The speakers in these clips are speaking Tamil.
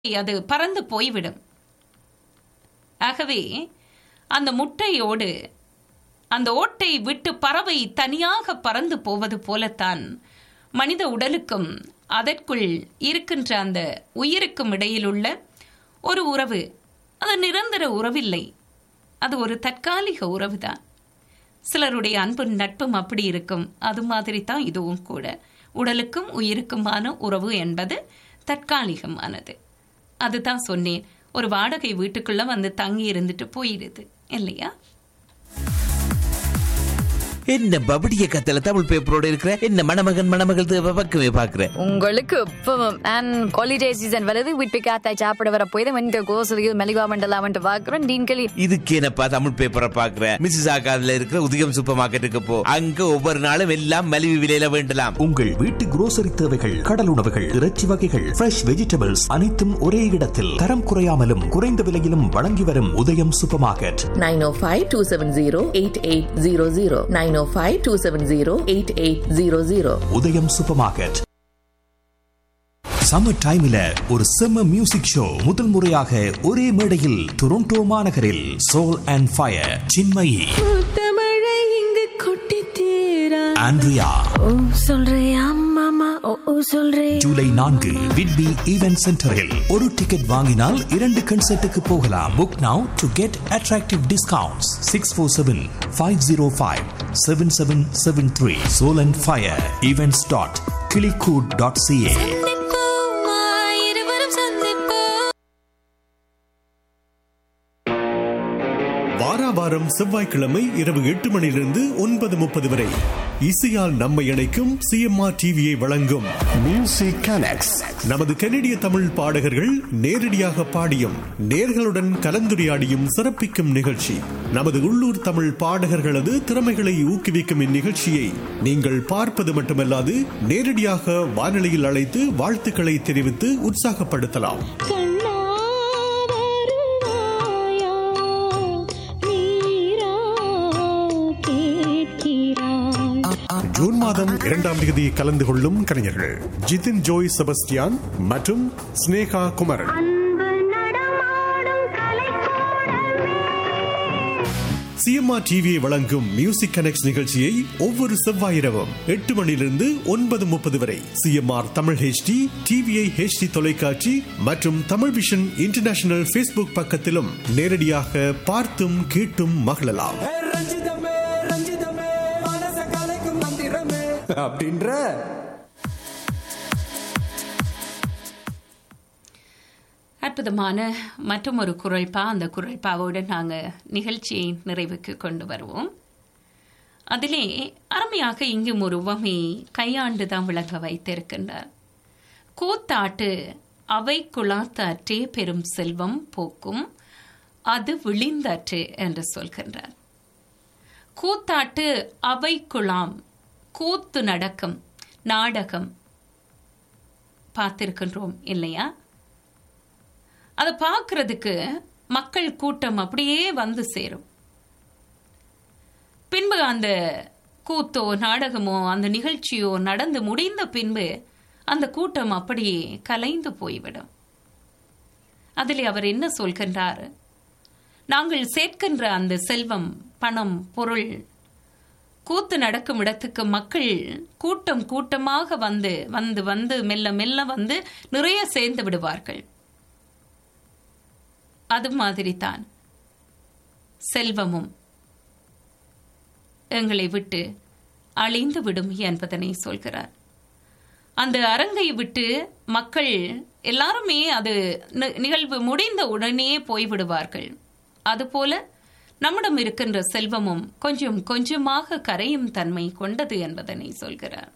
அது பறந்து போய்விடும் ஆகவே அந்த முட்டையோடு அந்த ஓட்டை விட்டு பறவை தனியாக பறந்து போவது போலத்தான் மனித உடலுக்கும் அதற்குள் இருக்கின்ற அந்த உயிருக்கும் இடையிலுள்ள ஒரு உறவு அது நிரந்தர உறவில்லை அது ஒரு தற்காலிக உறவுதான் சிலருடைய அன்பும் நட்பும் அப்படி இருக்கும் அது மாதிரி தான் இதுவும் கூட உடலுக்கும் உயிருக்குமான உறவு என்பது தற்காலிகமானது அதுதான் சொன்னேன் ஒரு வாடகை வீட்டுக்குள்ள வந்து தங்கி இருந்துட்டு போயிடுது இல்லையா என்ன பபடிய கத்தல தமிழ் பேப்பரோட இருக்கிற என்ன மணமகன் மணமகள் தேவை பக்கமே பாக்குற உங்களுக்கு இப்பவும் அண்ட் ஹாலிடே சீசன் வருது வீட்டு காத்தாய் சாப்பிட வர போய் தான் வந்து கோசலியில் மெலிவா மண்டலாம் வந்து பார்க்குறோம் டீன்களி இதுக்கு என்னப்பா தமிழ் பேப்பரை பாக்குற மிஸ்ஸஸ் ஆகாதுல இருக்கிற உதயம் சூப்பர் மார்க்கெட்டுக்கு போ அங்க ஒவ்வொரு நாளும் எல்லாம் மலிவு விலையில வேண்டலாம் உங்கள் வீட்டு குரோசரி தேவைகள் கடல் உணவுகள் இறைச்சி வகைகள் ஃப்ரெஷ் வெஜிடபிள்ஸ் அனைத்தும் ஒரே இடத்தில் தரம் குறையாமலும் குறைந்த விலையிலும் வழங்கி வரும் உதயம் சூப்பர் மார்க்கெட் 905-270-8800 905-270-8800 உதயம் சூப்பர் மார்க்கெட் சம்மர் டைம்ல ஒரு செம்ம மியூசிக் ஷோ முதல் முறையாக ஒரே மேடையில் டொரண்டோ மாநகரில் சோல் அண்ட் ஃபயர் சின்மயி தமிழை இங்கு கொட்டி தீரா ஆண்ட்ரியா ஓ சொல்றியா மாமா ஓ ஓ சொல்றே ஜூலை நான்கு விட்பி ஈவென்ட் சென்டரில் ஒரு டிக்கெட் வாங்கினால் இரண்டு கன்சர்ட்டுக்கு போகலாம் book now to get attractive discounts six four seven five zero five seven seven seven three soul and fire events dot கிளிகூட் டாட் சிஏ இருவரும் சந்திப்போம் வாரா வாரம் செவ்வாய்க்கிழமை இரவு எட்டு மணியிலிருந்து ஒன்பது முப்பது வரை இசையால் நம்மை இணைக்கும் சிஎம்ஆர் டிவியை வழங்கும் மியூசிக் கனெக்ட்ஸ் நமது கனடிய தமிழ் பாடகர்கள் நேரடியாக பாடியும் நேர்களுடன் கலந்துரையாடியும் சிறப்பிக்கும் நிகழ்ச்சி நமது உள்ளூர் தமிழ் பாடகர்களது திறமைகளை ஊக்குவிக்கும் இந்நிகழ்ச்சியை நீங்கள் பார்ப்பது மட்டுமல்லாது நேரடியாக வானொலியில் அழைத்து வாழ்த்துக்களை தெரிவித்து உற்சாகப்படுத்தலாம் கண்ணா வருவாயா நீரா கேட்கிறாய் ஜூன் மாதம் இரண்டாம் தேதி கலந்து கொள்ளும் கலைஞர்கள் ஜிதின் ஜோய் செபஸ்டியான் மற்றும் ஸ்னேகா குமரன் அன்பு நடமாடும் கலைக்கூடமே சிஎம்ஆர் டிவியை வழங்கும் மியூசிக் கனெக்ட் நிகழ்ச்சியை ஒவ்வொரு செவ்வாய் இரவும் எட்டு மணியிலிருந்து ஒன்பது முப்பது வரை CMR Tamil HD TVI HD தொலைக்காட்சி மற்றும் தமிழ் விஷன் இன்டர்நேஷனல் ஃபேஸ்புக் பக்கத்திலும் நேரடியாக பார்த்தும் கேட்டும் மகிழலாம் ரஞ்சிதமே ரஞ்சிதமே மனச கலைக்கும் மந்திரமே அப்படின்ற அற்புதமான மற்றும் ஒரு குரல்பா அந்த குரல்பாவோடு நாங்கள் நிகழ்ச்சியை நிறைவுக்கு கொண்டு வருவோம் அதிலே அருமையாக இங்கும் ஒரு உவமை கையாண்டு தான் விளங்க வைத்திருக்கின்றார் கூத்தாட்டு அவை குளாத்தாற்றே பெரும் செல்வம் போக்கும் அது விழிந்தாற்று என்று சொல்கின்றார் கூத்தாட்டு அவை குழாம் கூத்து நடக்கும் நாடகம் பார்த்திருக்கின்றோம் இல்லையா அதை பார்க்கறதுக்கு மக்கள் கூட்டம் அப்படியே வந்து சேரும் பின்பு அந்த கூத்தோ நாடகமோ அந்த நிகழ்ச்சியோ நடந்து முடிந்த பின்பு அந்த கூட்டம் அப்படியே கலைந்து போய்விடும் அதில் அவர் என்ன சொல்கின்றார் நாங்கள் சேர்க்கின்ற அந்த செல்வம் பணம் பொருள் கூத்து நடக்கும் இடத்துக்கு மக்கள் கூட்டம் கூட்டமாக வந்து வந்து வந்து மெல்ல மெல்ல வந்து நிறைய சேர்ந்து விடுவார்கள் அது மாதிரி தான் செல்வமும் எங்களை விட்டு அழிந்து விடும் என்பதனை சொல்கிறார் அந்த அரங்கை விட்டு மக்கள் எல்லாருமே அது நி- நிகழ்வு முடிந்த உடனே போய்விடுவார்கள் அதுபோல நம்மிடம் இருக்கின்ற செல்வமும் கொஞ்சம் கொஞ்சமாக கரையும் தன்மை கொண்டது என்பதனை சொல்கிறார்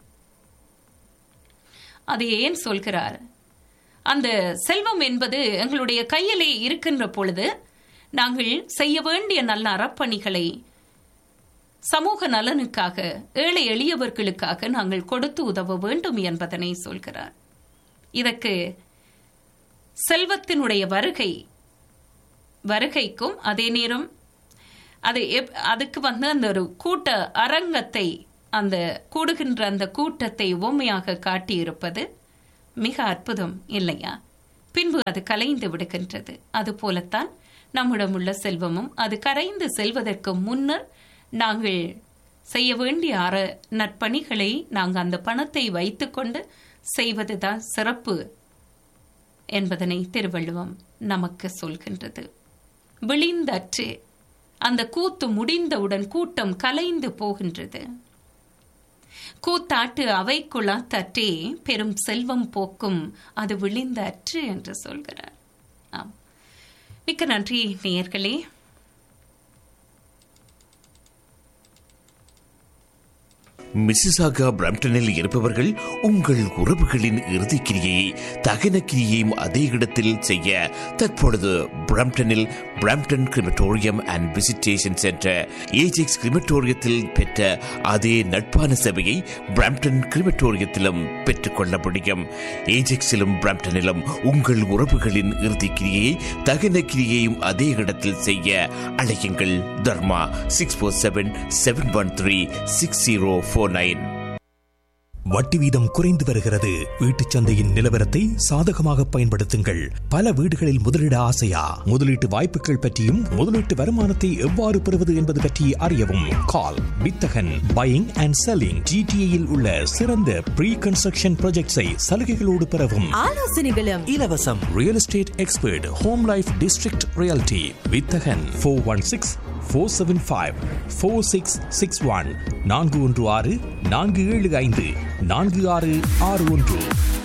அது ஏன் சொல்கிறார் அந்த செல்வம் என்பது எங்களுடைய கையிலே இருக்கின்ற பொழுது நாங்கள் செய்ய வேண்டிய நல்ல அறப்பணிகளை சமூக நலனுக்காக ஏழை எளியவர்களுக்காக நாங்கள் கொடுத்து உதவ வேண்டும் என்பதனை சொல்கிறார் இதற்கு செல்வத்தினுடைய வருகை வருகைக்கும் அதே நேரம் அது எப்- அதுக்கு வந்து அந்த ஒரு கூட்ட அரங்கத்தை அந்த கூடுகின்ற அந்த கூட்டத்தை உவமையாக காட்டியிருப்பது மிக அற்புதம் இல்லையா பின்பு அது கலைந்து விடுகின்றது அதுபோலத்தான் நம்மிடம் உள்ள செல்வமும் அது கரைந்து செல்வதற்கு முன்னர் நாங்கள் செய்ய வேண்டிய அற நற்பணிகளை நாங்கள் அந்த பணத்தை வைத்துக்கொண்டு செய்வதுதான் சிறப்பு என்பதனை திருவள்ளுவம் நமக்கு சொல்கின்றது விழிந்தற்று அந்த கூத்து முடிந்தவுடன் கூட்டம் கலைந்து போகின்றது கூத்தாட்டு அவைக்குள்ளா தற்றே பெரும் செல்வம் போக்கும் அது விழிந்த அற்று என்று சொல்கிறார் ஆம் மிக்க நன்றி நேயர்களே மிசிசாகா பிரம்டனில் இருப்பவர்கள் உங்கள் உறவுகளின் இறுதிக்கிரியை தகன கிரியையும் அதே இடத்தில் செய்ய தற்பொழுது பிரம்டனில் Brampton crematorium and visitation centre Ajax கிரிமட்டோரியத்தில் பெற்ற அதே நட்பான சேவையை பிரம்டன் கிரிமட்டோரியத்திலும் பெற்றுக்கொள்ள முடியும் ஏஜெக்ஸிலும் பிரம்டனிலும் உங்கள் உறவுகளின் இறுதிக்கிரியை தகன கிரியையும் அதே இடத்தில் செய்ய அழையுங்கள் Dharma six four seven seven one three six zero four nine வட்டி வீதம் குறைந்து வருகிறது வீட்டுச் சந்தையின் நிலவரத்தை சாதகமாக பயன்படுத்துங்கள் பல வீடுகளில் முதலீட ஆசையா முதலீட்டு வாய்ப்புகள் பற்றியும் முதலீட்டு வருமானத்தை எவ்வாறு பெறுவது என்பது பற்றி அறியவும் கால் வித்தகன் பையிங் அண்ட் செல்லிங் ஜிடிஏயில் உள்ள சிறந்த ப்ரீ கன்ஸ்ட்ரக்ஷன் ப்ராஜெக்ட்ஸை சலுகைகளோடு பெறவும் ஆலோசனைகளும் இலவசம் real estate expert home life district realty Vithagan four one six four seven five four six six one நான்கு ஒன்று ஆறு நான்கு ஏழு ஐந்து நான்கு ஆறு ஆறு ஒன்று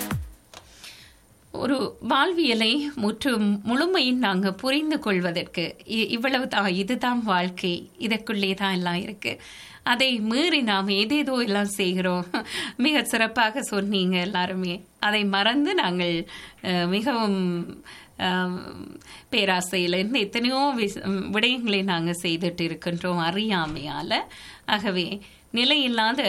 ஒரு வாழ்வியலை முற்றும் முழுமையும் நாங்கள் புரிந்து கொள்வதற்கு இ- இவ்வளவு தான் இதுதான் வாழ்க்கை இதற்குள்ளே தான் எல்லாம் இருக்கு அதை மீறி நாம் ஏதேதோ எல்லாம் செய்கிறோம் மிக சிறப்பாக சொன்னீங்க எல்லாருமே அதை மறந்து நாங்கள் அஹ், மிகவும் அஹ், பேராசையில் இருந்து எத்தனையோ விஷ- விடயங்களை நாங்கள் செய்துட்டு இருக்கின்றோம் அறியாமையால் ஆகவே நிலையில்லாத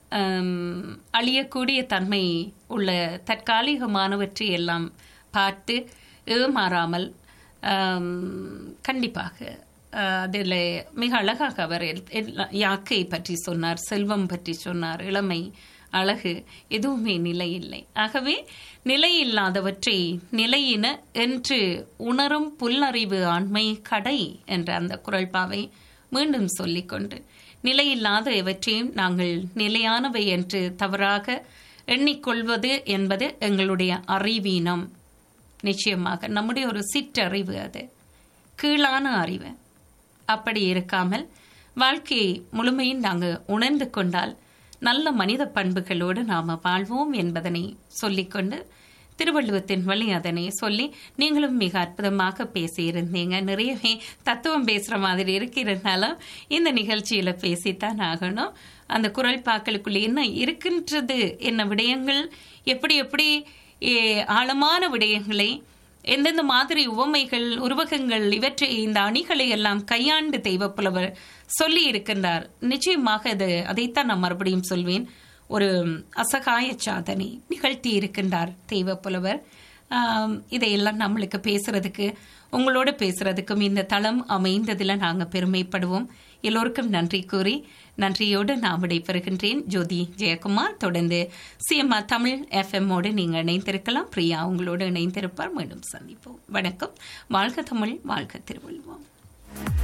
ஹம், அழியக்கூடிய தன்மை உள்ள தற்காலிகமானவற்றை எல்லாம் பார்த்து ஏமாறாமல் ஹம், கண்டிப்பாக அதில் மிக அழகாக அவர் எல்- எல்லா- யாக்கை பற்றி சொன்னார் செல்வம் பற்றி சொன்னார் இளமை அழகு எதுவுமே நிலையில்லை ஆகவே நிலையில்லாதவற்றை நிலையின என்று உணரும் புல்லறிவு ஆண்மை கடை என்ற அந்த குரல்பாவை மீண்டும் சொல்லிக்கொண்டு நிலையில்லாத எவற்றையும் நாங்கள் நிலையானவை என்று தவறாக எண்ணிக்கொள்வது என்பது எங்களுடைய அறிவீனம் நிச்சயமாக நம்முடைய ஒரு சிற்றறிவு அது கீழான அறிவு அப்படி இருக்காமல் வாழ்க்கையை முழுமையும் நாங்கள் உணர்ந்து கொண்டால் நல்ல மனித பண்புகளோடு நாம் வாழ்வோம் என்பதனை சொல்லிக்கொண்டு திருவள்ளுவத்தின் வழி அதனை சொல்லி நீங்களும் மிக அற்புதமாக பேசியிருந்தீங்க நிறையவே தத்துவம் பேசுகிற மாதிரி இருக்கிறதுனால இந்த நிகழ்ச்சியில் பேசித்தான் ஆகணும் அந்த குரல் பாக்களுக்குள்ள என்ன இருக்கின்றது என்ன விடயங்கள் எப்படி எப்படி ஏ, ஆழமான விடயங்களை எந்தெந்த மாதிரி உவமைகள் உருவகங்கள் இவற்றை இந்த அணிகளை எல்லாம் கையாண்டு தெய்வப்புலவர் சொல்லி இருக்கின்றார் நிச்சயமாக அது அதைத்தான் நான் மறுபடியும் சொல்வேன் ஒரு அசகாய சாதனை நிகழ்த்தி இருக்கின்றார் தெய்வப்புலவர் ஆம், இதையெல்லாம் நம்மளுக்கு பேசுறதுக்கு உங்களோட பேசுறதுக்கும் இந்த தளம் அமைந்ததில் நாங்கள் பெருமைப்படுவோம் எல்லோருக்கும் நன்றி கூறி நன்றியோடு நான் விடைபெறுகின்றேன் ஜோதி ஜெயக்குமார் தொடர்ந்து சிஎம்ஆ தமிழ் எஃப்எம்மோடு நீங்கள் இணைந்திருக்கலாம் பிரியா உங்களோடு இணைந்திருப்பார் மீண்டும் சந்திப்போம் வணக்கம் வாழ்க தமிழ் வாழ்க திருவள்ளுவம்